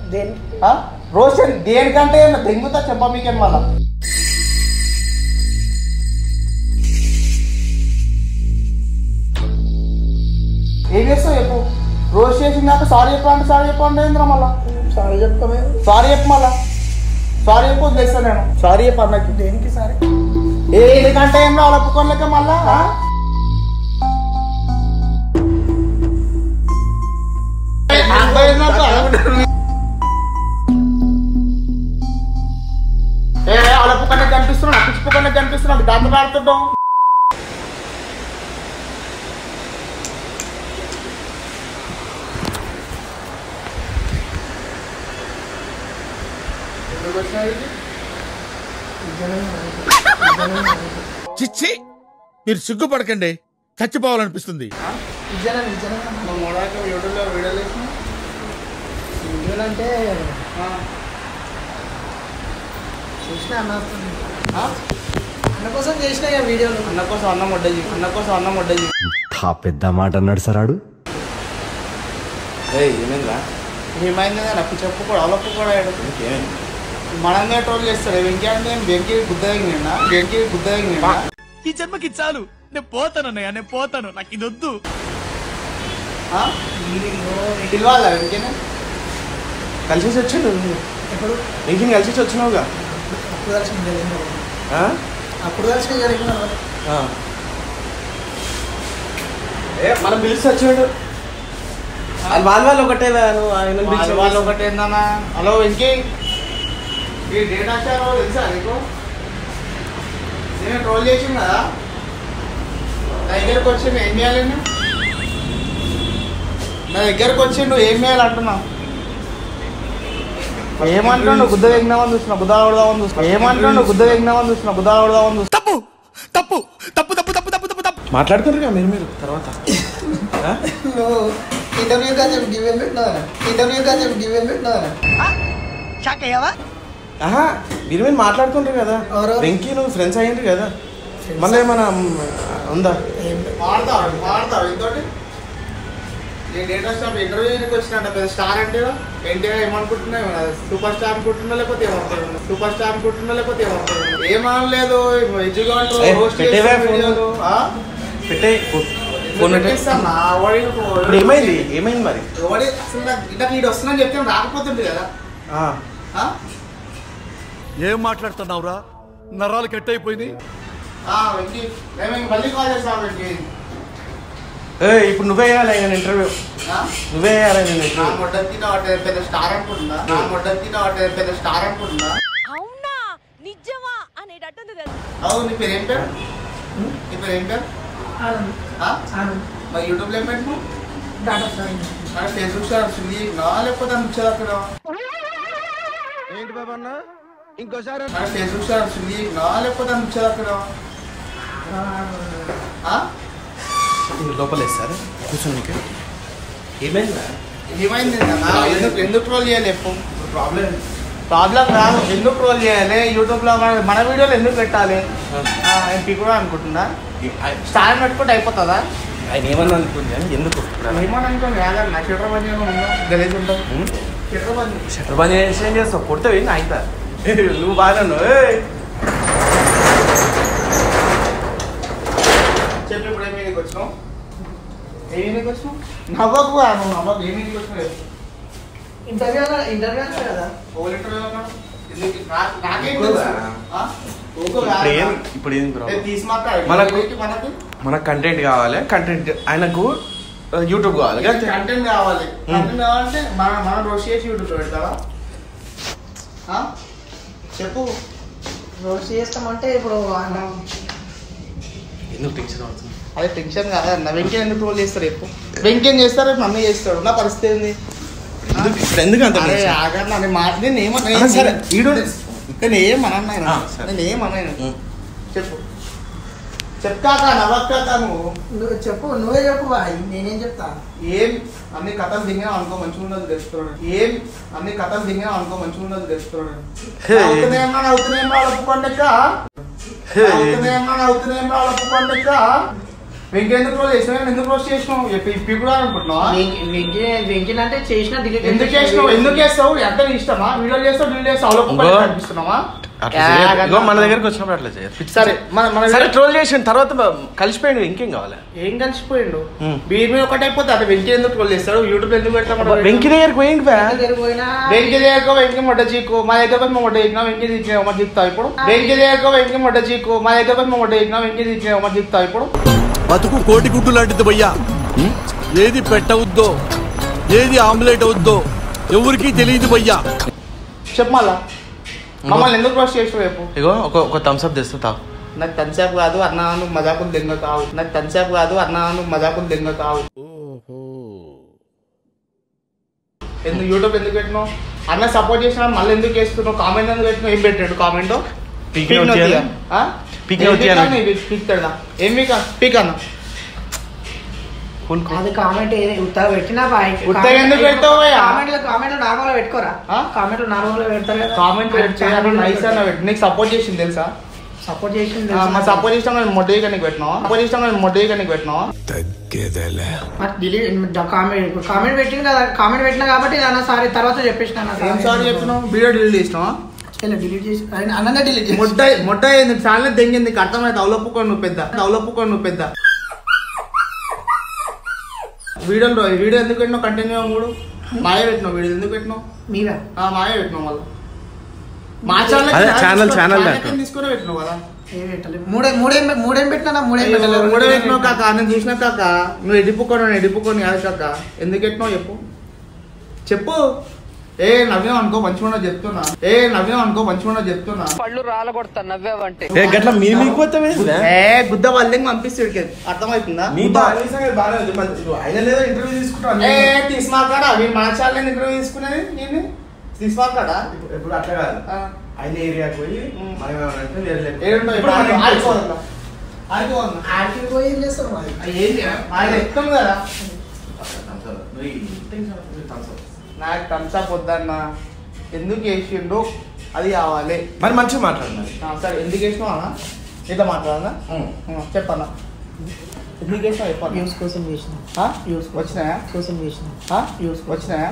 దేని ఆ? రోషన్ దేనికంటే ఏమన్నా దెంగుతా చెప్ప మీకేం మళ్ళా ఏం చేస్తావు చెప్పు రోజ్ చేసినాక సారీ చెప్పండి సారీ చెప్పండి ఏంద్రా మళ్ళా సారీ చెప్పుకోమే సారీ చెప్పు మళ్ళా సారీ చెప్పు వదిలేస్తా నేను సారీ చెప్పు అన్నకి దేనికి సారీ ఏ ఎందుకంటే ఏం రావాలి ఒప్పుకోలేక మళ్ళా ఆ? ఏ అలపుకన్నా కనిపిస్తున్నాడు పిచ్చిపోకన్నా కనిపిస్తున్నాడు దాంతో ఆడుతుంటాం చిచ్చి మీరు సిగ్గుపడకండి చచ్చిపోవాలనిపిస్తుంది నిజంగా నిజంగా నువ్వు మొదట యూట్యూబ్లో వీడియోలు వేసినావు వీడియోలు అంటే చేసిన అన్న వస్తుంది. ఆ? అన్న కోసం చేసిన ఇక వీడియోలు అన్న కోసం అన్నం వడ్డది అన్న కోసం అన్నం వడ్డది ఆ పెద్ద మాట అన్నాడు సరాడు ఏమైందిరా ఏమైంది నాకు చెప్పు కూడా అలప్పు కూడా అయ్యాడు ఇంకేమైంది మనమే ట్రోల్ చేస్తాడు వెంకీ అంటే వెంకీ గుద్ద తగిన వెంకీ గుద్ద తగిన ఈ జన్మకి చాలు నేను పోతాను అన్నయ్య నేను పోతాను నాకు ఇది వద్దు పిలవాలా వెంకీని కలిసి వచ్చాడు ఎప్పుడు నీకు కలిసి వచ్చినావుగా అప్పుడు కలిసి జరిగింది ఆ? అప్పుడు కలిసి జరిగింది ఆ. ఏ మనం పిలిచి వచ్చాడు వాళ్ళు వాళ్ళ వాళ్ళు ఒకటే నువ్వు ఆయన వాళ్ళు పిలిచి వాళ్ళు ఒకటి ఏందన్నా హలో వెంకీ ఈ డేటా స్టార్ తెలుసా నీకు నేను ట్రోల్ చేసింది కదా నా దగ్గరకు వచ్చి నువ్వు ఏం చేయాలి నేను? నా దగ్గరకు వచ్చి నువ్వు ఏం చేయాలి అంటున్నావు ఏమంటాడు గుద్ద తెగినామని చూసిన గుద్ద కొడదామని చూసిన ఏమంటాడు గుద్ద తెగినామని చూసిన గుద్ద కొడదామని చూసిన తప్పు తప్పు తప్పు తప్పు తప్పు తప్పు తప్పు తప్పు మాట్లాడుకుంటారుగా మీరు మీరు తర్వాత ఆ? నువ్వు ఇంటర్వ్యూ కానీ చెప్పి గివెన్ పెట్టినావు ఇంటర్వ్యూ కానీ చెప్పి గివెన్ పెట్టినావు ఆహా మీరు మీరు మాట్లాడుకుంటారు కదా ఎవరు? వెంకీ నువ్వు ఫ్రెండ్స్ అయ్యిండ్రు కదా మళ్ళీ ఏమైనా ఉందా ఏం వాడతావు వాడతావు ఇంకోటి నేను డేటా స్టార్ ఇంటర్వ్యూకి వచ్చినట్ట పెద్ద స్టార్ అంటే ఎన్టీఆర్ ఏమనుకుంటున్నా సూపర్ స్టార్ అనుకుంటున్నా లేకపోతే ఏమనుకుంటున్నా సూపర్ స్టార్ అనుకుంటున్నా లేకపోతే ఏమనుకుంటున్నా ఏమనలేదు ఎడ్యుగా ఏ, పెట్టేవే ఫోన్. పెట్టే ఫోన్ పెట్టే. ఇప్పుడు ఏమైంది ఏమైంది మరి ఎవడి అసలు నాకు ఇట్లా వీడు వస్తుందని చెప్తే రాకపోతుండే కదా ఆ. ఆ? ఏం మాట్లాడుతున్నావురా నరాలు కట్ అయిపోయింది ఆ, వెంకీ నేను ఇంక మళ్ళీ కాల్ చేస్తాను వెంకీ ఏ ఇప్పుడు నువ్వే వేయాలి ఆయన ఇంటర్వ్యూ ఆ? నువ్వే వేయాలి నేను నా ఇంటర్వ్యూ మొడ్డకి నా వాటి పెద్ద స్టార్ అనుకుంటున్నా నా మొడ్డకి నా వాటి పెద్ద స్టార్ అనుకుంటున్నా అవునా నిజమా అనేటట్టుంది తెలుసు అవును నీ పేరు ఏం పేరు నీ పేరు ఏం పేరు ఆనంద్ ఆ? ఆనంద్ మరి యూట్యూబ్లో ఏం పెట్టు డాటా సైన్స్ మరి ఫేస్బుక్ స్టార్ సుల్లి నా లేకపోతే అంత అక్కడ ఏంటి బాబా అన్న ఇంకోసారి మరి ఫేస్బుక్ స్టార్ సుల్లి నా లేకపోతే అంత అక్కడ ఆ? లోపల వేస్తారు కూర్చొని నీకు ఏమైందా ఏమైంది నాన్న? ఎందుకు ఎందుకు ట్రోల్ చేయాలి ఎప్పుడు ప్రాబ్లం ప్రాబ్లం కాదు ఎందుకు ట్రోల్ చేయాలి యూట్యూబ్లో మన- మన వీడియోలు ఎందుకు పెట్టాలి ఎంపీ కూడా అనుకుంటున్నా స్టార్ పెట్టుకుంటే అయిపోతుందా ఆయన ఏమన్నా అనుకుంది కానీ ఎందుకు ఏమని అనుకోండి కాదన్న చిత్రపతి గలీజ్ ఉంటాం ఉం? చిత్రపతి షట్టర్ బంద్ చేసి ఏం చేస్తావు కొడితే ఏంటి అయితా నువ్వు బాగా చెప్పి ఇప్పుడు ఏ మీదకి వచ్చినావు ఏ మీదకి వచ్చినావు నవ్వకు రా నువ్వు నవ్వకు ఏ మీదకి వచ్చినావు ఇంటర్వ్యూ ఇంటర్వ్యూ అన్నా కదా ఓ లీటర్ వెళ్ళమన్నాడు. ఎందుకు? నా- నాకేం ఊరుకోరా. తెలుసు? ఆ? ఊరుకో ఇప్పుడు కాదు. ఏం ఇప్పుడు ఏం ఏ, ప్రాబ్లం తీసి మాట్లాడు. మనకు- ఏంటి మనకు మనకు కంటెంట్ కావాలి కంటెంట్ ఆయనకు యూట్యూబ్ కావాలి అంతే. కంటెంట్ కావాలి కంటెంట్ కావాలంటే మన మనం రోస్ట్ చేసి యూట్యూబ్ పెడతావా ఆ? చెప్పు రోస్ట్ చేస్తామంటే ఇప్పుడు ఆయన ఎందుకు టెన్షన్ అవుతుంది అదే టెన్షన్ కాదన్న వెంకయ్య ఎందుకు ట్రోల్ చేస్తారు చెప్పు వెంకయ్య చేస్తారు రేపు నన్ను చేస్తాడు నా పరిస్థితి ఏంది ఎందుకు ఇప్పుడు ఎందుకు అంత అరే టెన్షన్? ఆగండి నేను మాట నేను ఏమన్నా ఆ, సరే. ఈడు- నేను ఏమన్నా ఆ, సరే. నేను ఏమన్నా ఉం. చెప్పు చెప్తాక నవ్వక్క నువ్వు నువ్వు చెప్పు నువ్వే చెప్పు బాయ్ నేనేం చెప్తా ఏం అన్ని కథలు దిగినా అనుకో మంచిగా ఉండదు తెలుస్తున్నాడు ఏం అన్ని కథలు దిగినా అనుకో మంచిగా ఉండదు తెలుస్తున్నాడు హే. అవుతున్నాయమ్మా అవుతున్నాయమ్మా ఒప్పుకోండిక హే. అవుతున్నాయమ్మా అవుతున్నాయమ్మా ఒప్పుకోండిక వెంకీ ఎందుకు రోజు చేసినావు ఎందుకు రోజు చేసినావు చెప్పి ఇప్పి కూడా అనుకుంటున్నావా వెంకిన్ అంటే చేసిన డిలీట్ ఎందుకు చేసినావు ఎందుకు చేస్తావు ఎంత నీ ఇష్టమా వీడియో చేస్తావు డిలీట్ చేస్తావు ఇంకో- అవలోపు కనిపిస్తున్నావా అట్లా చేయొద్దు. ఇగో మన దగ్గరికి వచ్చినప్పుడు అట్లా చేయదు సరే మన మన సరే ట్రోల్ చేసిన తర్వాత మ- కలిసిపోయింది ఇంకేం కావాలి ఏం కలిసిపోయిండు ఉం. వీరి మీద ఒకటి అయిపోతే అటు వెంకీ ఎందుకు ట్రోల్ చేస్తాడు యూట్యూబ్ ఎందుకు పెడతాం వెంకీ దగ్గరికి పోయింది బా. పోయినా వెంకీ దగ్గర వెంకీ మొట్ట చీకు మా దగ్గర పోయి మా మొట్ట ఎక్కినా వెంకీ తీసిన మరి చెప్తావు ఇప్పుడు వెంకీ దగ్గర వెంకీ మొట్ట చీకు మా దగ్గర పోయి మా మొట్ట ఎక్కినా వెంకీ తీసిన మరి చెప్తావు ఇప్పుడు బతుకు కోటి గుడ్డు లాంటిది భయ్యా ఏది పెట్టవద్దో ఏది ఆమ్లెట్ అవుద్దో ఎవరికీ తెలియదు భయ్యా చెప్పు మళ్ళా మమ్మల్ని ఎందుకు క్రాస్ చేసావు రేపు ఇగో ఒక ఒక థమ్స్అప్ తెస్తా తాగు. నాకు తన్సేపు కాదు అన్నా నువ్వు మజాకులు దెంగ కావు నాకు తన్సేపు కాదు అన్నా నువ్వు మజాకులు దెంగ కావు ఎందుకు యూట్యూబ్ ఎందుకు పెట్టినావు అన్న సపోర్ట్ చేసిన మళ్ళీ ఎందుకు వేస్తున్నావు కామెంట్ ఎందుకు పెట్టినావు ఏం పెట్టాడు కామెంట్ పీక్ ని వచ్చేయాలి. పీక్ ని వచ్చేయాలి. పిక్తాడా ఏం పీక పీక్ అన్న కూల్ కూల్. అది కామెంట్ ఏది ఉత్తగా పెట్టినా బాయ్ ఉత్తగా ఎందుకు పెడతావు భయ్యా? కామెంట్ కామెంట్ నార్మల్ పెట్టుకోరా ఆ? కామెంట్ నార్మల్ పెడతారు కదా కామెంట్ నైస్ అన్న పెట్టు నీకు సపోర్ట్ చేసింది తెలుసా సపోర్ట్ చేసింది ఆ, మా సపోర్ట్ చేసిన మొడ్డీ కనికి పెట్టినావా సపోర్ట్ చేసిన మొడ్డీ కనికి పెట్టినావా డిలీట్ కామెంట్ కామెంట్ పెట్టింది కదా కామెంట్ పెట్టినా కాబట్టి అన్న సారీ తర్వాత చెప్పేసిన అన్న ఏం సారీ చెప్పినావు వీడియో డిలీట్ చేసినావా డిలీట్ చేసి అన్ననే డిలీట్ చేసి ముడ్డ ముడ్డ ఏంది చాలా దెంగింది నీకు అర్థమైతే అవలప్పుకొని నువ్వు పెద్ద అవలప్పుకొని నువ్వు పెద్ద వీడియోలో వీడియో ఎందుకు పెట్టినావు కంటిన్యూ మూడు మాయ పెట్టినావు వీడియో ఎందుకు పెట్టినావు మీరా ఆ, మాయ పెట్టినావు మళ్ళీ మా ఛానల్ అదే, channel, channel దాంట్లో. తీసుకుని పెట్టినావు కదా ఏ పెట్టలేదు మూడే మూడేం మూడేం పెట్టినా మూడేం అయ్యో, పెట్టలేదు మూడో పెట్టినావు కాక నేను చూసిన కాక నువ్వు ఎడిపుకొని ఎడిపుకొని కాదు కాక ఎందుకు పెట్టినావు చెప్పు చెప్పు ఏ నవ్యం అనుకో మంచిగా చెప్తున్నా ఏ నవ్యం అనుకో మంచిగా చెప్తున్నా ఏ గట్ల మీ మీకు పోతే ఏ గుద్ద వాళ్ళకి పంపిస్తాడు అర్థమవుతుందా నీ ఆయన లేదా ఇంటర్వ్యూ తీసుకుంటాను ఏ తీసుమాకాడా వీళ్ళు మన ఛానల్ ఇంటర్వ్యూ తీసుకునేది నేను తీసుమాకాడా ఎప్పుడు అట్లా కాదు ఆయన ఏరియాకి పోయి మనం ఏమనంటే వేరే లెక్క. ఏడుండో ఇప్పుడు ఇప్పుడు మనం ఆడుకోవాలా ఆడుకోవాలా ఆడికి పోయి ఏం చేస్తారు మరి ఏంటి ఆయన చెప్తాం కదా నువ్వు ఈ టెన్షన్ పడకు, thumbs up. నాకు థమ్స్అప్ వద్దన్న ఎందుకు వేసిండు అది కావాలి మరి మంచిగా మాట్లాడినారు ఆ, సరే ఎందుకు వేసినావు అన్న ఇట్లా మాట్లాడనా చెప్పన్నా ఎందుకు వేసినావు చెప్పన్నా వ్యూస్ కోసం చేసిన ఆ? వ్యూస్ వచ్చినాయా కోసం చేసిన ఆ? వచ్చినాయా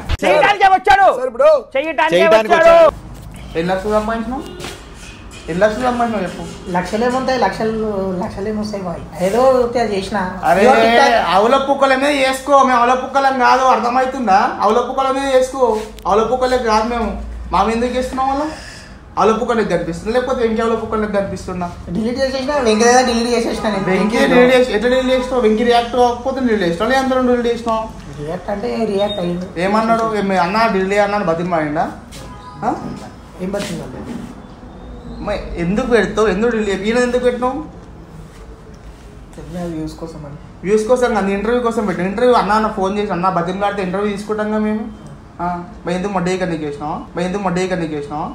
చేయడానికి వచ్చాడు ఎన్ని లక్షలు సంపాదించినావు ఎన్ని లక్షలు సంపాదించినావు చెప్పు లక్షలు ఏముంటాయి లక్షలు లక్షలు ఏమొస్తాయి బాయ్ ఏదో ఒకటి అది చేసిన అరే ఇదిగో టిక్టాక్. అవుల పుక్కల మీద చేసుకో మేము అవుల పుక్కలం కాదు అర్థమవుతుందా అవుల పుక్కల మీద చేసుకో అవుల పుక్కలకి కాదు మేము మా మీద ఎందుకు చేస్తున్నాం వల్ల అవుల పుక్కలకి కనిపిస్తుంది లేకపోతే వెంకీ అవుల పుక్కలకి కనిపిస్తున్నా డిలీట్ చేసేసిన వెంకయ్య డిలీట్ చేసేసిన నేను వెంకీ డిలీట్ చేసి ఎట్లా డిలీట్ చేస్తావు వెంకీ రియాక్ట్ అవ్వకపోతే డిలీట్ చేస్తావు లేదా అందరం డిలీట్ చేసినావు రియాక్ట్ అంటే రియాక్ట్ అయ్యింది ఏమన్నాడు ఏ మీ అన్న డిలీట్ అన్నాడు బతిమాడిండా ఆ? ఏం పడుతుందండి మరి ఎందుకు పెడతావు ఎందుకు డిలీట్ ఈయన ఎందుకు పెట్టినావు చెప్పిన వ్యూస్ కోసం అని వ్యూస్ కోసం కాదు ఇంటర్వ్యూ కోసం పెట్టాను ఇంటర్వ్యూ అన్న అన్న ఫోన్ చేసి అన్న బతిమలాడితే ఇంటర్వ్యూ తీసుకుంటాం కదా మేము ఆ, మరి ఎందుకు మొడ్డే కన్నీ చేసినావా మరి ఎందుకు మొడ్డే కన్నీ చేసినావా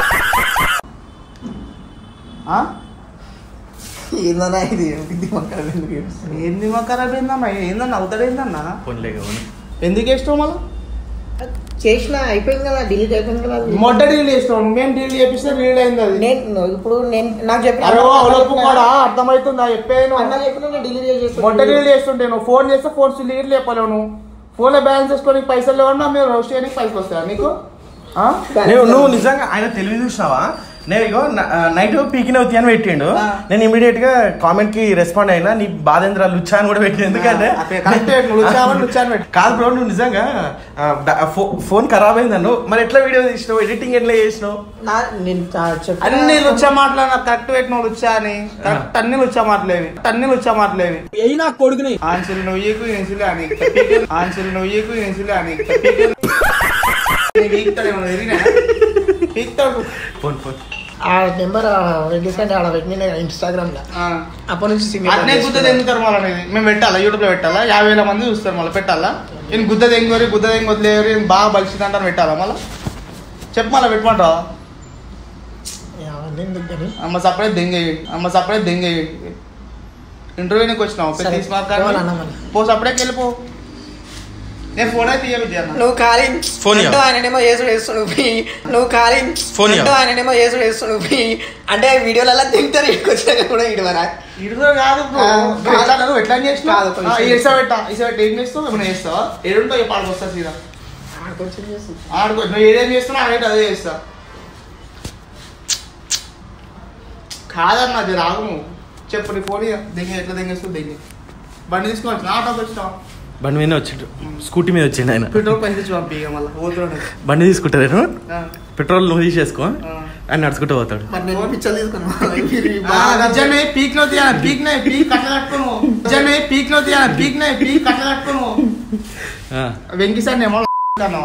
ఆ? ఏందన్నా ఇది ఇది మొక్కలు ఎందుకు ఏడుస్తుంది? ఏంది మా ఖరాబ్ ఏందన్నా ఏందన్నా అవుతాడేందన్నా పోన్లే ఇక పోనీ. ఎందుకు వేసినావు మళ్ళీ చేసిన అయిపోయింది కదా డిలీట్ అయిపోయింది కదా అది. మొడ్డ డీల్ చేసినావు మేము డీల్ చేపిస్తే డీల్ అయింది అది నేను ఇప్పుడు నేను నాకు చెప్పిన అరే అవలోపు కూడా అర్థమవుతుందా చెప్పాను అన్న చెప్పిన నేను డిలీట్ చేసేస్తాను మొట్ట డీల్ చేస్తుంటే నువ్వు ఫోన్ చేస్తే ఫోన్ లీడ్ లేపలేవు నువ్వు ఫోన్లో బ్యాలెన్స్ చేసుకోనికి పైసలు లేవన్నా మీరు రోస్ట్ చేయడానికి పైసలు వస్తాయా నీకు ఆ? నువ్వు నువ్వు నిజంగా ఆయన తెలివి చూసినావా నేను ఇగో నైట్ పీకిన అవుతాయి అని పెట్టిండు ఆ. నేను ఇమీడియట్ గా కామెంట్ కి రెస్పాండ్ అయినా నీ బాధేంద్ర లుచ్చా అని కూడా పెట్టిన ఎందుకంటే అదే కరెక్ట్ పెట్టు, లుచ్చా అని లుచ్చా అని పెట్టు. కాదు బ్రో నువ్వు నిజంగా ఆ, ద- ఫో- ఫోన్ ఖరాబ్ అయిందన్ను మరి ఎట్లా వీడియో తీసినావు ఎడిటింగ్ ఎట్లా చేసినావు నా నేను చా- చెప్పిన- అన్ని లుచ్చా మాట్లాడినా కరెక్ట్ పెట్టిన లుచ్చా అని కరెక్ట్ అన్ని లుచ్చా మాటలేవి అన్ని లుచ్చా మాటలేవి ఏ నా కొడుకుని ఆన్సర్ నువ్వుకు ఇన్సులే అని ఆన్సర్ నువ్వుకు ఇన్సులే అని పీక్తాడు ఫోన్ ఫోన్ ఆ నెంబర్ రీసెంట్ ఆడ పెట్టిన ఇన్స్టాగ్రామ్ లో ఆ. అప్పటి నుంచి సిమ్ అట్నే గుద్ద తెంగుతారు మళ్ళీ అనేది మేము పెట్టాలా యూట్యూబ్ లో పెట్టాలా యాభై వేల మంది చూస్తారు మళ్ళీ పెట్టాలా నేను గుద్ద తెంగోరి గుద్ద తెంగి వదిలేరు ఈయన బాగా బలిసింది అంటారు పెట్టాలా మళ్ళీ చెప్పు మళ్ళీ పెట్టమంటావా ఎందుకు కానీ అమ్మ సపరేట్ దెంగేయండి అమ్మ సపరేట్ దెంగేయండి ఇంటర్వ్యూకి వచ్చినావు పెద్ద సరే, తీసుమార్ పోవాలన్నా మరి. పో సపరేట్కి వెళ్ళిపో నేను ఫోన్ అయితే ఇయ్య విద్య అన్న. నువ్వు ఖాళీ ఫోన్ ఇయ్య. అంటూ ఆయననేమో చేసుడు వేస్తున్నావు పోయి. నువ్వు ఖాళీ ఫోన్ ఇయ్య. అంటూ ఆయననేమో చేసుడు వేస్తున్నావు పోయి. అంటే వీడియోలలో తింటారు ఇక్కడికి వచ్చినాక కూడా ఇటువరా ఇడుగులో కాదు బ్రో. ఆ, నువ్వు ఎట్లా అన్నావు? ఎట్లా చేసినావు? కాదు, కొంచెం. ఆ, ఈసా పెట్టా ఈసా పెట్టి ఏం చేస్తావు ఏమైనా చేస్తావా ఏడుంటో ఏ పాడు వస్తా సీదా ఆడుకో నువ్వు ఏదేం చేస్తున్నావు అదే అదే చేస్తా కాదన్న అది రాగము చెప్పు నీ ఫోన్ దిగి ఎట్లా దిగేస్తావు దిగి బండి తీసుకొని వచ్చిన ఆటోకి వచ్చినావు బండి మీద వచ్చిండు స్కూటీ మీద వచ్చిండు ఆయన పెట్రోల్ పైసలు ఇచ్చి పంపి ఇక మళ్ళీ పోతున్నాడు బండి తీసుకుంటా నేను ఆ. పెట్రోల్ నువ్వు తీసేసుకో ఆ. ఆయన నడుచుకుంటూ పోతాడు మరి నేను పిచ్చలు తీసుకున్నా నిజమే పీక్ లో తీయాలి పీక్ నే పీక్ కట్ట కట్టుకోను నిజమే పీక్ లో తీయాలి పీక్ నే పీక్ కట్ట కట్టుకోను ఆ. వెంకి సార్ ఏమో అన్నావా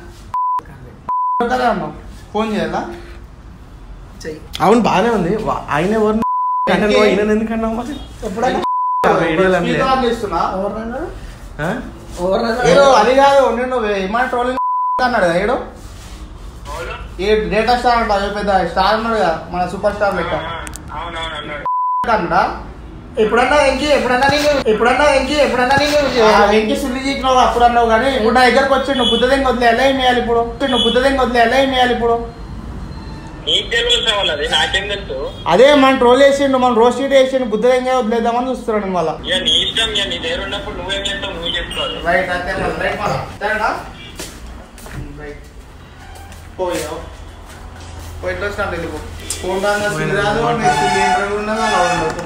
కదా అన్నావు ఫోన్ చేయాలా చెయ్యి అవును బాగానే ఉంది వా- ఆయన ఎవరు ఆయన నువ్వు ఈయనని ఎందుకు అన్నావు మరి ఎప్పుడన్నా ఆ వీడియోలు అన్నీ. స్పీకర్ ఆన్ చేస్తున్నా ఎవరన్నా ఆ? ఎవరన్నా ఏదో అది కాదు నేను ఏమైనా ట్రోలింగ్ అన్నాడు కదా ఏడు ఏ డేటా స్టార్ అంట అదే పెద్ద స్టార్ అన్నాడు కదా మన సూపర్ స్టార్ లెక్క అన్నాడా ఎప్పుడన్నా వెంకి ఎప్పుడన్నా నేను ఎప్పుడన్నా వెంకి ఎప్పుడన్నా నేను ఆ వెంకి సుల్లి చీకినావు అప్పుడు అన్నావు కానీ ఇప్పుడు నా దగ్గరకు వచ్చి నువ్వు బుద్ధ దెంగ వదిలేయాలా ఏం చేయాలి ఇప్పుడు నువ్వు బుద్ధ దెంగ వదిలేయాలా ఏం చేయాలి ఇప్పుడు నీకు తెలియదు వాళ్ళది నాకేం తెలుసు అదే మన ట్రోల్ వేసిండు మన రోస్ట్ షీట్ వేసిండు బుద్ధ దెంగ వదిలేద్దామని చూస్తున్నాడు మళ్ళా ఇక నీ ఇష్టం ఇక నీ దగ్గర ఉన్నప్పుడు నువ్వేం చేస్తావు నువ్వు చేసుకోవాలి రైట్ అంతే రైట్ మళ్ళా సరేనా రైట్ పోయావు పోయి ఎట్లా స్టార్ట్ వెళ్ళిపో ఫోన్ రాగా సిల్ రాదు నీ సిల్ ఏం రాదు ఉన్నదో అలా ఉండదు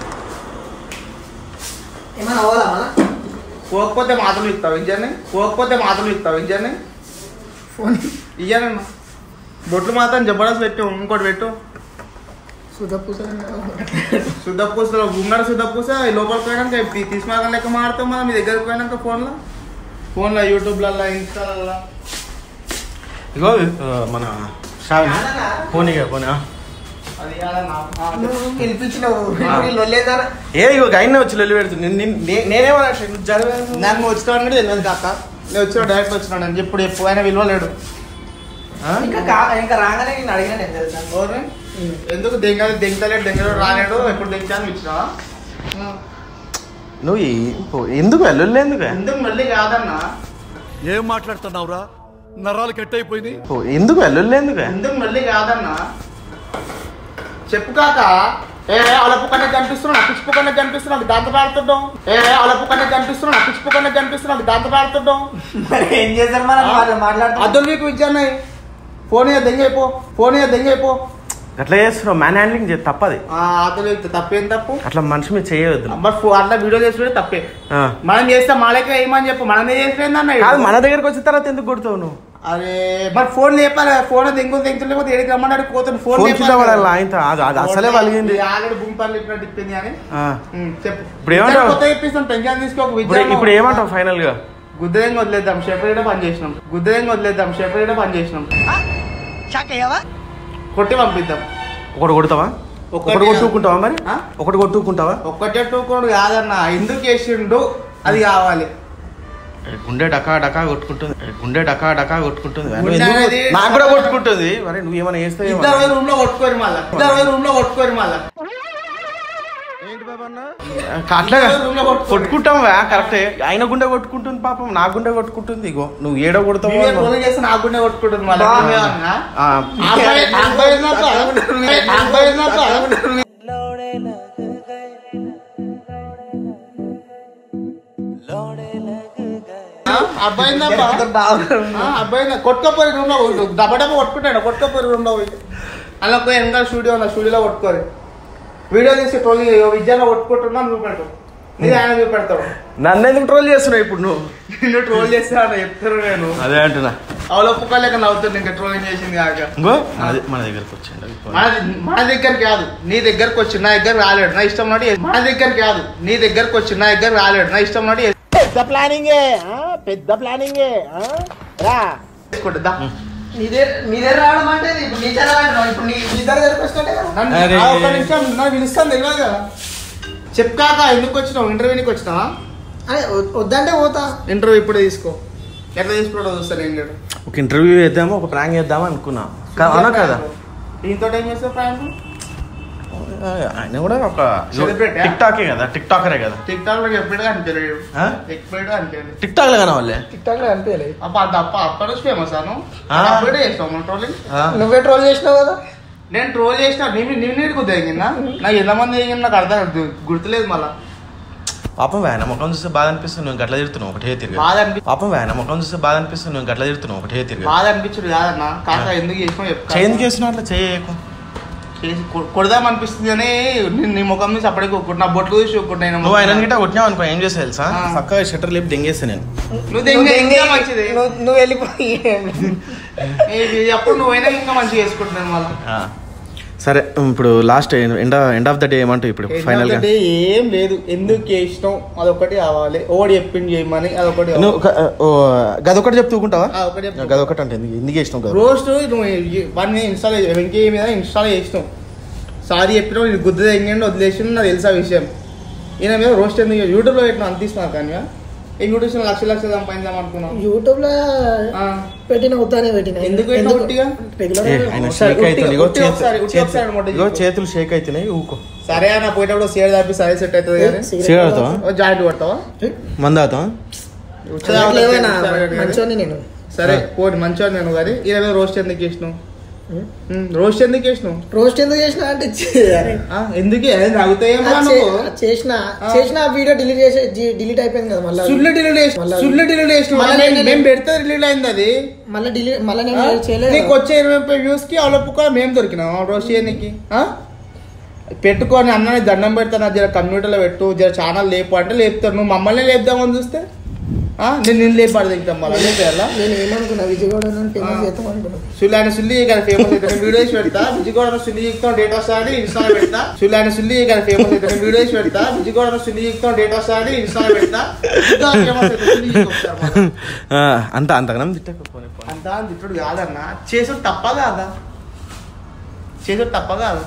ఏమన్నా అవ్వాలా మళ్ళా పోకపోతే మాత్రం ఇస్తావు ఇంజన్ని పోకపోతే మాత్రం ఇస్తావు ఇంజన్ని ఫోన్ ఇయ్యానన్నా బొట్లు మాత్రం జబర్దస్త్ పెట్టు ఇంకోటి పెట్టు సుధా పూసలు శుద్ధ పూసలో గుమ్మడి శుద్ధ పూస లోపలికి పోయినాక తీ- తీసుకున్నాక లెక్క మాడతాం మనం మీ దగ్గరికి పోయినాక ఫోన్లో ఫోన్లో యూట్యూబ్లలో ఇన్స్టాలలో ఇగో ఆ, మన శ్రావణి పోనీ ఇక, పోనీ ఆ. అది కాదన్నా. ఆ, నువ్వు పిలిపించినావు లొల్లేదారా ఏ ఇగో ఆయన వచ్చి లొల్లి పెడుతుంది నేను- నేను- నే- నేనేమన్నా జరగదు నాకు నువ్వు వచ్చినావు కూడా తెలియదు కాక నేను వచ్చిన డైరెక్ట్ వచ్చినాడు అని ఎప్పుడు ఎప్పుడు ఆయన విలువలేడు ఇంకా కా- ఇంకా రాగానే నేను అడిగినా నేను తెలుసా ఎవరు? ఎందుకు దెంగ దెంగలేడు దెంగలేడు రాలేడు ఎప్పుడు దెంచాను ఇచ్చినావా నువ్వు ఈ- పో- ఎందుకు లొల్లి ఎందుకు ఎందుకు మళ్ళీ కాదన్నా ఏం మాట్లాడుతున్నావురా నరాలు కట్ అయిపోయింది పో- ఎందుకు లొల్లి ఎందుకు ఎందుకు మళ్ళీ కాదన్నా చెప్పు కాక ఏ అలపు కన్నా కనిపిస్తున్నాడు అప్పించుపు కన్నా కనిపిస్తున్నాడు దాంతో పాడుతుంటాం ఏ అలపు కన్నా కనిపిస్తున్నాడు అప్పించుపు కన్నా కనిపిస్తున్నాడు దాంతో పాడుతుంటాం మరి ఏం చేశారు మనం మాట్లాడుతున్నాం అద్దరు మీకు విద్యాన్నాయి ఫోన్ ఇయ్య దెంగైపో ఫోన్ ఇయ్య దెంగైపో అట్లా చేస్తున్నావు మ్యాన్ హ్యాండ్లింగ్ చే- తప్పది అతను తప్పేం తప్పు అట్లా మనిషి మీద చేయవద్దు మరి ఫో- అట్లా వీడియో చేసుకుంటే తప్పే ఆ. మనం చేస్తే మాలకే ఏమని చెప్పు మనమే చేసిపోయిందన్న కాదు మన దగ్గరకు వచ్చిన తర్వాత ఎందుకు కొడతావు నువ్వు అరే మరి ఫోన్ లేపాలి ఫోన్ దెంగు దెంగుతుంటే ఏడికి రమ్మన్నాడు పోతాను ఫోన్ ఫోన్ కింద పడాలి ఆయన అది అది అసలే పలిగింది ఆల్రెడీ భూమిపల్లి ఇప్పినట్టు ఇప్పింది అని ఆ. ఉమ్, చెప్పు ఇప్పుడు ఏమంటావు? కొత్త ఇప్పిస్తాం టెన్షన్ తీసుకోక ఇప్పుడు ఇప్పుడు ఏమంటావు ఫైనల్ గా గుద్దదంగా వదిలేద్దాం షెపరేట్ పని చేసినాం గుద్దదంగా వదిలేద్దాం షెపరేట్ పని చేసినాం కొట్టి పంపిద్దాం ఒకటి కొడతావా ఒక్కటి ఒకటి కొట్టుకుంటావా మరి ఆ? ఒకటి కొట్టుకుంటావా ఒక్కటే టూకోడు కాదన్న ఎందుకు చేసిండు అది కావాలి గుండె డకా డకా కొట్టుకుంటుంది గుండె డకా డకా కొట్టుకుంటుంది నువ్వు గుండె ఎందుకు- అనేది- నాకు కూడా కొట్టుకుంటుంది మరి నువ్వు ఏమైనా చేస్తావు ఇద్దరు పోయి రూమ్ లో కొట్టుకోరు మళ్ళా ఇద్దరు పోయి రూమ్ లో కొట్టుకోరు మళ్ళా అట్లా రూమ్ లో కొట్టుకోరు. కొట్టుకుంటాం కరెక్టే ఆయన గుండె కొట్టుకుంటుంది పాపం నా గుండె కొట్టుకుంటుంది ఇగో నువ్వు ఏడో కొడతావు మీరే ట్రోలింగ్ చేస్తే నాకు గుండె కొట్టుకుంటుంది మళ్ళా బా. మీరేమన్నా? ఆ, అబ్బాయి- అబ్బాయి ఉన్నప్పుడు అడగ- అబ్బాయి ఉన్నప్పుడు అడగ- ఆ, అబ్బాయి ఉన్నప్పుడు ఆ, అబ్బాయి నా- కొట్టుకోపోయి రూమ్ లో కొట్టు. డబ్బా డబ్బా కొట్టుకుంటాడు కొట్టుకోపోయి రూమ్ లో పోయి అలా పోయి వెనకాల స్టూడియో ఉన్న స్టూడియోలో కొట్టుకోరు వీడియో తీసి ట్రోలింగ్ విద్యలో కొట్టుకుంటున్నా చూపెడతావు నీది ఆయన చూపెడతాడు నన్ను ఎందుకు ట్రోల్ చేస్తున్నావు ఇప్పుడు నువ్వు నిన్ను ట్రోల్ చేస్తాను చెప్తారు నేను అదే అంటున్నా అవలొప్పుకోలేక నవ్వుతుంది ఇంకా ట్రోలింగ్ చేసింది కాక ఇంకో మన మన దగ్గరకు వచ్చాడు మన మన దగ్గర కాదు నీ దగ్గరకు వచ్చి నా దగ్గర రాలేడు నా ఇష్టం నాటి మన దగ్గర కాదు నీ దగ్గరకు వచ్చి నా దగ్గర రాలేడు నా ఇష్టం నాటి పెద్ద ప్లానింగే పెద్ద ప్లానింగే రా దా. నీదే నీదే రావడం అంటే ఇప్పుడు నీ ఛానల్ అంటున్నావు ఇప్పుడు నీ నీ దగ్గర జరిపేసుకుంటే కదా నన్ను అరే. ఆ ఒక్క నిమిషం నన్ను పిలుస్తాను తెలియదు కదా చెప్పాక ఎందుకు వచ్చినావు ఇంటర్వ్యూకి వచ్చినావా అరే వద్- వద్దంటే పోతా ఇంటర్వ్యూ ఇప్పుడే తీసుకో ఎట్లా తీసుకుంటాడో చూస్తాను ఏం లేడు ఒక ఇంటర్వ్యూ చేద్దాము ఒక ప్రాంక్ చేద్దాము అనుకున్నా కా- అవునా కదా దీంతో ఏం చేస్తావు ప్రాంక్ ఆయన కూడా ఒక Celebrate, ఆ? టిక్ టాకే కదా టిక్ టాకరే కదా టిక్ టాక్ లో ఎప్పుడు అనిపించలేదు ఆ? ఎప్పుడు అనిపించలేదు టిక్ టాక్ లో కానీ వాళ్ళే టిక్ టాక్ లో అనిపించలేదు అప్ప అది అప్ప అప్పటి నుంచి ఫేమస్ అను ఆ. అప్పుడే చేస్తాం ట్రోలింగ్ ఆ? నువ్వే ట్రోల్ చేసినావు కదా నేను ట్రోల్ చేసిన నేను నేను నీకు తెగిందా నాకు ఎంతమంది తెగింది నాకు అర్థం కాదు. గుర్తులేదు మళ్ళా పాపం వేన ముఖం చూస్తే బాధ అనిపిస్తుంది నువ్వు గట్ల తిరుగుతున్నావు ఒకటే తిరిగి బాధ అనిపి పాపం వేన ముఖం చూస్తే బాధ అనిపిస్తుంది నువ్వు గట్ల తిరుగుతున్నావు ఒకటే తిరిగి బాధ అనిపించడు కాదన్న కాక ఎందుకు చేసినావు చెప్పు చేయందుకు చేస్తున్నావు అట్లా చేయకు చేసి కొ- కొడదాం అనిపిస్తుంది అని నీ- నీ ముఖం నుంచి అప్పటికి ఒక్కటి నా బొట్లు చూసి ఒక్కటి నేను నువ్వు ఆయన గిట్ట కొట్టినావు అనుకో ఏం చేస్తా తెలుసా ఆ. చక్కగా షట్టర్ లేపి దెంగేస్తా నేను నువ్వు దెంగే ఇంకా మంచిది నువ్వు నువ్వు వెళ్ళిపోయి ఇది అప్పుడు నువ్వైనా ఇంకా మంచిగా చేసుకుంటున్నాను మళ్ళీ ఆ. సరే ఇప్పుడు last end end of the day ఏమంటావు ఇప్పుడు ఫైనల్ గా ఏంటంటే ఏం లేదు ఎందుకు చేసినాం అదొకటి కావాలి ఓడి చెప్పింది చేయమని అదొకటి కావాలి. నువ్వు గ- ఓ, గదొకటి చెప్తుకుంటావా ఆ, ఒకటి చెప్తా. గదొకటి అంటే ఎందుకు ఎందుకు ఇష్టం కదా రోస్ట్ నువ్వు వన్ ఇన్స్టాల్ వెంకయ్య మీద ఇన్స్టాల్ చేసినావు సారీ చెప్పినావు ఇది గుద్దు తెంగండి వదిలేసి నాకు తెలుసా విషయం ఈయన మీద రోస్ట్ ఎందుకు యూట్యూబ్లో పెట్టిన అంత ఇస్తున్నా కానీ ఏ యూట్యూబ్ లక్ష లక్షలు సంపాదించాం అనుకున్నావు యూట్యూబ్ లో ఆ. పెట్టిన అవుతానే పెట్టిన ఎందుకు పెట్టినావు ఉట్టిగా? రెగ్యులర్ ఏ, ఆయన ఒకసారి షేక్ అవుతుంది ఇగో ఉట్టి చేతులు- ఒకసారి, ఉట్టి చేతులు- ఒకసారి మొట్ట ఇగో చెప్పు. చేతులు షేక్ అవుతున్నాయి ఊకో సరే అన్న పోయేటప్పుడు షేర్ తప్పి సరే సెట్ అవుతుంది కానీ సిగరెట్ తాగుతావా? జాయింట్ పడతావా మందాతం మంచోని నేను సరే పోని మంచిగా నేను కానీ ఈయన మీద రోస్ట్ ఎందుకు చేసినావు ఉమ్, రోస్ట్ ఎందుకు చేసినావు రోస్ట్ ఎందుకు చేసిన అంటే చే- ఆ, ఎందుకే అది తాగుతాయేమో అది నువ్వు చే- చేసిన చేసిన వీడియో డిలీట్ చేసి డిలీట్ అయిపోయింది కదా మళ్ళీ సుల్లు డిలీట్ చేసి మళ్ళా- సుల్లు డిలీట్ చేసిన మళ్ళా నేను- మేము పెడితే రిలీజ్ అయింది అది మళ్ళీ డిలీట్ మళ్ళీ ఆ? నేను చేయలేదు నీకు వచ్చే ఇరవై ముప్పై వ్యూస్ కి అవలపుక మేము దొరికినాం రోస్ట్ చేయడానికి ఆ? పెట్టుకొని అన్నని దండం పెడతాను జర కంప్యూటర్లో పెట్టు జర ఛానల్ లేపు అంటే లేపుతారు నువ్వు మమ్మల్ని లేపుదామని చూస్తే ఆ? నేను నేను లేపాడు ఇంకా మళ్ళీ లేపేయాలా నేను ఏమనుకున్నా విజయగౌడ ఫేమస్ చేద్దాం అనుకున్నా సుల్లి ఆయన సుల్లి కదా ఫేమస్ అయితే వీడియోస్ పెడతా విజయగౌడ సుల్లి ఎక్కుతాం డేటా స్టార్ట్ ఇన్స్టా పెడతా సుల్లి ఆయన సుల్లి కదా ఫేమస్ అయితే వీడియోస్ పెడతా విజయగౌడ సుల్లి ఎక్కుతాం డేటా స్టార్ట్ ఇన్స్టా పెడతా ఇంకా famous అయితే సుల్లి ఎక్కుతాం ఒకసారి మనం. అంత అంతగానం తిట్టకపోనే అంతా తిట్టుడు కాదన్న చేసుడు తప్ప కాదా చేసుడు తప్ప కాదు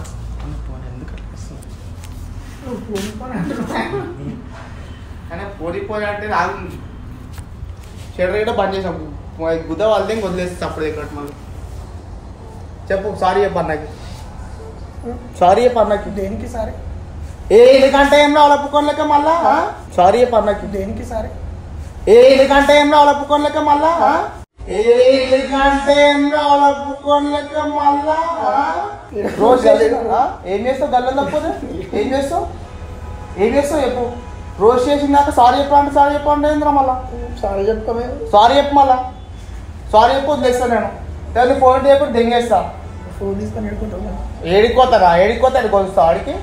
కానీ పోడిపోయి అంటే నాకు షెడర్ కూడా బంద్ చేసాం గుద్ద వాళ్ళదే ఇంక వదిలేస్తే అప్పుడు ఇక్కడ మళ్ళీ చెప్పు సారీ చెప్పు అన్నకి సారీ చెప్పు అన్నకి దేనికి సారీ ఏ ఎందుకంటే ఏం రావాలి ఒప్పుకోలేక మళ్ళా సారీ చెప్పు అన్నకి దేనికి సారీ ఏ ఎందుకంటే ఏం రావాలి ఒప్పుకోలేక మళ్ళా ఏ ఎందుకంటే ఏం రావాలి ఒప్పుకోలేక మళ్ళా రోజు చేసి- ఆ? ఏం చేస్తావు గల్లం తప్పదు ఏం చేస్తావు ఏం చేస్తావు చెప్పు రోజు చేసినాక సారీ చెప్పండి సారీ చెప్పండి ఏంద్రా మళ్ళా సారీ చెప్పుకోమే సారీ చెప్పు మళ్ళా సారీ చెప్పు వదిలేస్తా నేను దాన్ని ఫోన్ చేయకుండా దెంగేస్తా ఫోన్ తీసుకొని ఎడుకుంటున్నా ఏడికోతారా ఏడికోతా అది కొలుస్తా ఆడికి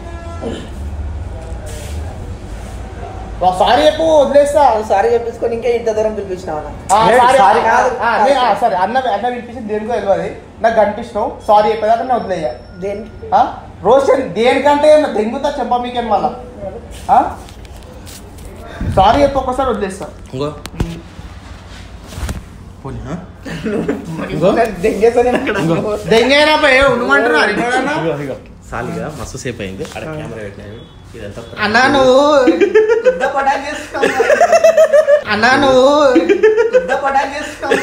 సారీ చెప్పు వదిలేస్తా సారీ చెప్పించుకొని ఇంకా ఇంత దూరం పిలిపించినావా ఆ, లేదు, సారీ, సారీ ఆ, కాదు. ఆ, నే- ఆ, సరే అన్న అన్న వినిపించింది దేనికో తెలియదు నాకు కనిపిస్తున్నావు సారీ చెప్పేదాకా నేను వదిలేయ దేనికి రోజు దేనికంటే దెంగుతా చెప్ప మీకేం మళ్ళా ఆ? సారీ చెప్పి ఒక్కసారి వదిలేస్తా ఇంకో పోనీ ఆ? దెంగేసా నేను అక్కడ దెంగైనా పోయి ఉండమంటున్నా అడిగాడన్నా ఇగో, ఇగో. సాలిగా మస్తు సేపు అయింది అక్కడ కెమెరా పెట్టినాడు ఇదంతా అన్నా నువ్వు పెద్ద పటాక్ చేస్తున్నావు. అన్నా నువ్వు పెద్ద పటాక్ చేస్తున్నావు.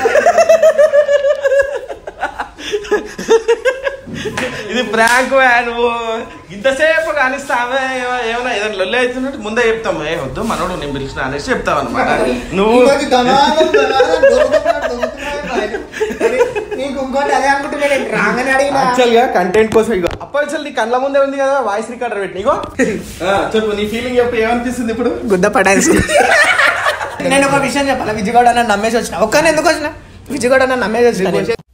ఇది ప్రాంక్ నువ్వు ఇంతసేపు కానిస్తావే ఏమ- ఏమన్నా ఏదైనా లొల్లి అవుతున్నట్టు ముందే చెప్తాం ఏ వద్దు మనోడు నేను పిలిచిన అనేసి చెప్తావు అనమాట నువ్వు ఇంకోటి దొంగవాదం, దొంగవాదం, దొరుకుతున్నాడు, దొరుకుతున్నాడు. నీకు ఇంకోటి అదే అనుకుంటున్నా నేను రాగానే అడిగినా యాక్చువల్ గా కంటెంట్ కోసం ఇగో అప్పటి నీ కళ్ళ ముందే ఉంది కదా వాయిస్ రికార్డర్ పెట్టి ఇగో ఆ, చెప్పు నీ ఫీలింగ్ చెప్పు ఏమనిపిస్తుంది ఇప్పుడు గుద్ద పటాయించు నేను ఒక విషయం చెప్పాలి విజయగౌడ నన్ను నమ్మేసి వచ్చిన ఒక్కనే ఎందుకు వచ్చిన విజయగౌడ నన్ను నమ్మేసి వచ్చిన నేను.